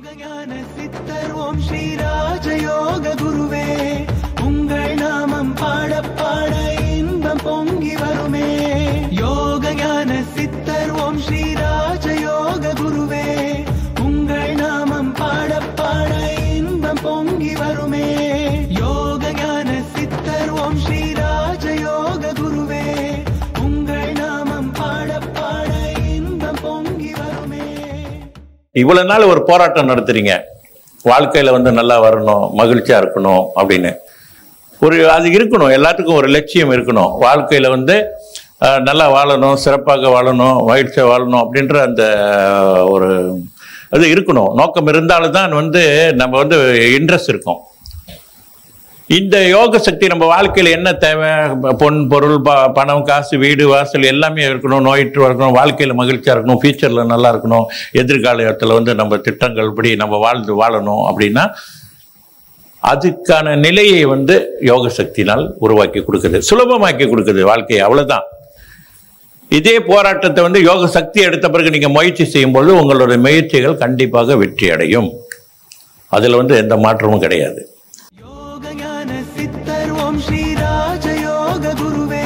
யோகஞான சித்தர் ஓம் ஸ்ரீராஜயோக குருவே உங்கள் நாமம் பாட பாட இன்பம் பொங்கி வருமே யோகஞான சித்தர் ஓம் ஸ்ரீராஜயோக குருவே உங்கள் நாமம் பாட பாட இன்பம் பொங்கி வருமே யோகஞான சித்தர் ஓம் ஸ்ரீராஜயோக குருவே உங்கள் நாமம் பாட பாட இன்பம் பொங்கி வருமே இவ்வளவு நாள் ஒரு போராட்டம் நடத்துறீங்க வாழ்க்கையில வந்து நல்லா வரணும் மகிழ்ச்சியா இருக்கணும் அப்படின்னு ஒரு அது இருக்கணும் எல்லாத்துக்கும் ஒரு லட்சியம் இருக்கணும் வாழ்க்கையில வந்து அஹ், நல்லா வாழணும் சிறப்பாக வாழணும் மகிழ்ச்சியா வாழணும் அப்படின்ற அந்த அஹ், ஒரு அது இருக்கணும் நோக்கம் இருந்தாலும் தான் வந்து நம்ம வந்து இன்ட்ரெஸ்ட் இருக்கும் இந்த யோக சக்தி நம்ம வாழ்க்கையில என்ன தேவை பொன் பொருள் ப- பணம் காசு வீடு வாசல் எல்லாமே இருக்கணும் நோயிற்று இருக்கணும் வாழ்க்கையில மகிழ்ச்சியா இருக்கணும் ஃபியூச்சர்ல நல்லா இருக்கணும் எதிர்காலத்துல வந்து நம்ம திட்டங்கள் படி நம்ம வாழ்ந்து வாழணும் அப்படின்னா அதுக்கான நிலையை வந்து யோக சக்தினால் உருவாக்கி கொடுக்குது சுலபமாக்கி கொடுக்குது வாழ்க்கையை அவ்வளவுதான் இதே போராட்டத்தை வந்து யோக சக்தி எடுத்த பிறகு நீங்க முயற்சி செய்யும் பொழுது உங்களுடைய முயற்சிகள் கண்டிப்பாக வெற்றி அடையும் அதுல வந்து எந்த மாற்றமும் கிடையாது யோகஞான சித்தர் ஓம் ஸ்ரீராஜயோக குருவே